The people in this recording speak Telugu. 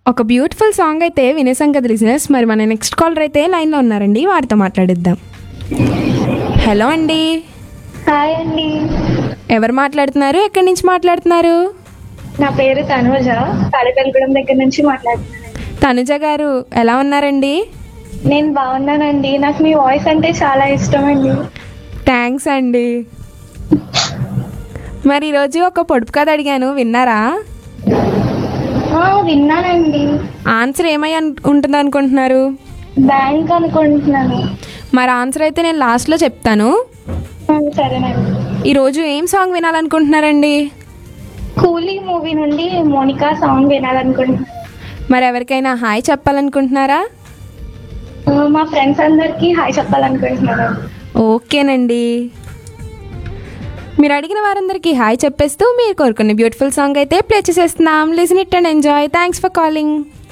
ఒక బ్యూటిఫుల్ సాంగ్ అయితే వినేసాం కదా లిజినెస్ మరి మన నెక్స్ట్ కాలర్ అయితే లైన్లో ఉన్నారండి వారితో మాట్లాడిద్దాం హలో అండి హాయ్ అండి ఎవరు మాట్లాడుతున్నారు ఎక్కడి నుంచి మాట్లాడుతున్నారు నా పేరు తనూజ తాడేపల్లిగూడెం దగ్గర నుంచి మాట్లాడుతున్నాను తనుజ గారు ఎలా ఉన్నారండి నేను బాగున్నానండి నాకు మీ వాయిస్ అంటే చాలా ఇష్టం అండి థ్యాంక్స్ అండి మరి ఈరోజు ఒక పొడుపు కథ అడిగాను విన్నారా ఆ, విన్నానండి ఆన్సర్ ఏమై అన్- ఉంటుంది అనుకుంటున్నారు బ్యాంక్ అనుకుంటున్నాను మరి ఆన్సర్ అయితే నేను లాస్ట్లో చెప్తాను ఆ, సరేనండి ఈరోజు ఏం సాంగ్ వినాలనుకుంటున్నారండి కూలీ మూవీ నుండి మోనికా సాంగ్ వినాలనుకుంటున్నాను మరి ఎవరికైనా హాయ్ చెప్పాలనుకుంటున్నారా ఆ, మా ఫ్రెండ్స్ అందరికి హాయ్ చెప్పాలనుకుంటున్నాను ఓకేనండి మీరు అడిగిన వారందరికీ హాయ్ చెప్పేస్తూ మీరు కోరుకున్న బ్యూటిఫుల్ సాంగ్ అయితే ప్లే చేసేస్తున్నాం listen it and enjoy thanks for calling